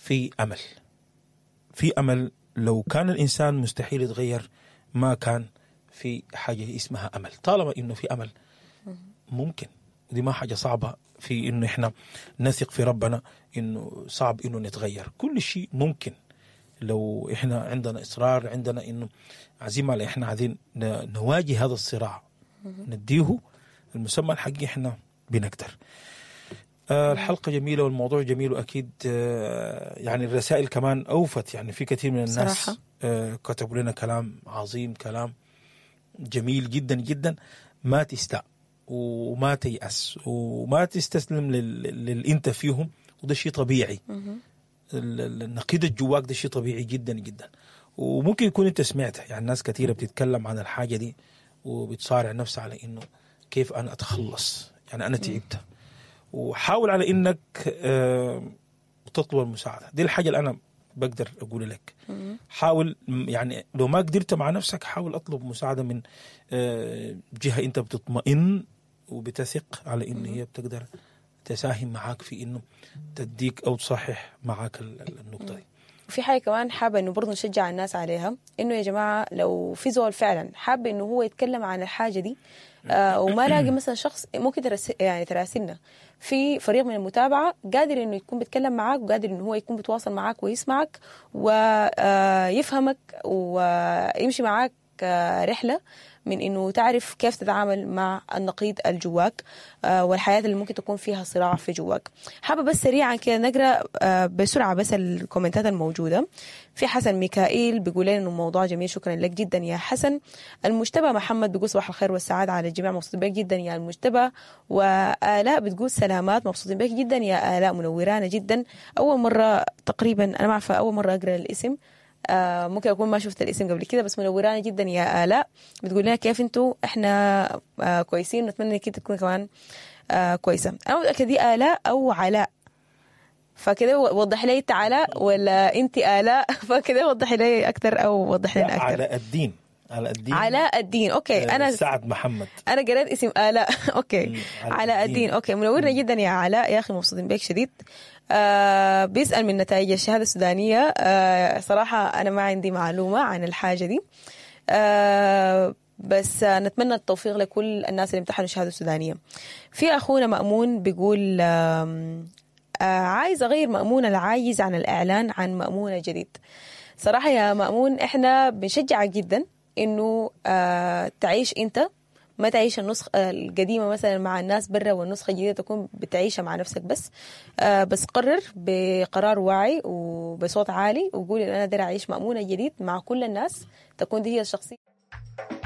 في امل في امل لو كان الانسان مستحيل يتغير ما كان في حاجه اسمها امل طالما انه في امل ممكن دي ما حاجه صعبه في انه احنا نثق في ربنا انه صعب انه نتغير كل شيء ممكن لو احنا عندنا اصرار عندنا انه عزيمه على احنا عايزين ن- نواجه هذا الصراع نديه المسمى الحقيقي احنا بنقدر آه، الحلقة جميلة والموضوع جميل وأكيد آه، يعني الرسائل كمان أوفت يعني في كثير من الناس صراحة. آه، كتبوا لنا كلام عظيم كلام جميل جدا جدا ما تستاء وما تيأس وما تستسلم لل- للي انت فيهم وده شيء طبيعي ال- ال- النقيض الجواك ده شيء طبيعي جدا جدا وممكن يكون انت سمعتها يعني ناس كثيرة بتتكلم عن الحاجة دي وبتصارع نفسها على انه كيف انا اتخلص يعني انا تعبت وحاول على انك آه، تطلب المساعده دي الحاجه اللي انا بقدر اقول لك حاول م- يعني لو ما قدرت مع نفسك حاول اطلب مساعده من آه، جهه انت بتطمئن وبتثق على ان هي بتقدر تساهم معاك في انه تديك او تصحح معاك ال- ال- النقطه دي وفي حاجه كمان حابه انه برضه نشجع الناس عليها انه يا جماعه لو في زول فعلا حابب انه هو يتكلم عن الحاجه دي آه وما لاقي مثلا شخص ممكن ترس يعني تراسلنا في فريق من المتابعه قادر انه يكون بيتكلم معاك وقادر انه هو يكون بيتواصل معاك ويسمعك ويفهمك ويمشي معاك آه، رحله من انه تعرف كيف تتعامل مع النقيض الجواك آه، والحياه اللي ممكن تكون فيها صراع في جواك حابه بس سريعا كده نقرا آه، بسرعه بس الكومنتات الموجوده في حسن ميكائيل بيقول لنا انه الموضوع جميل شكرا لك جدا يا حسن المجتبى محمد بيقول صباح الخير والسعاده على الجميع مبسوطين بك جدا يا المجتبى والاء بتقول سلامات مبسوطين بك جدا يا الاء منورانا جدا اول مره تقريبا انا ما عارفه اول مره اقرا الاسم آه ممكن اكون ما شفت الاسم قبل كده بس منورانا جدا يا الاء بتقول لنا كيف انتوا احنا آه كويسين نتمنى انك انت تكون كمان آه كويسه انا متاكده دي الاء او علاء فكده وضح لي انت علاء ولا انت الاء فكده وضح لي اكثر او وضح لنا اكثر على الدين على الدين علاء الدين اوكي آه، انا سعد محمد انا قريت اسم الاء اوكي مم، علاء علاء الدين. الدين اوكي منورنا جدا يا علاء يا اخي مبسوطين بك شديد آه بيسال من نتائج الشهاده السودانيه آه صراحه انا ما عندي معلومه عن الحاجه دي آه بس آه نتمنى التوفيق لكل الناس اللي امتحنوا الشهاده السودانيه في اخونا مامون بيقول آم، آه عايز اغير مامون العايز عن الاعلان عن مامون جديد صراحه يا مامون احنا بنشجعك جدا انه آه تعيش انت ما تعيش النسخة القديمة مثلا مع الناس برا والنسخة الجديدة تكون بتعيشها مع نفسك بس آه بس قرر بقرار واعي وبصوت عالي وقول إن أنا داير أعيش مأمونة جديد مع كل الناس تكون دي هي الشخصية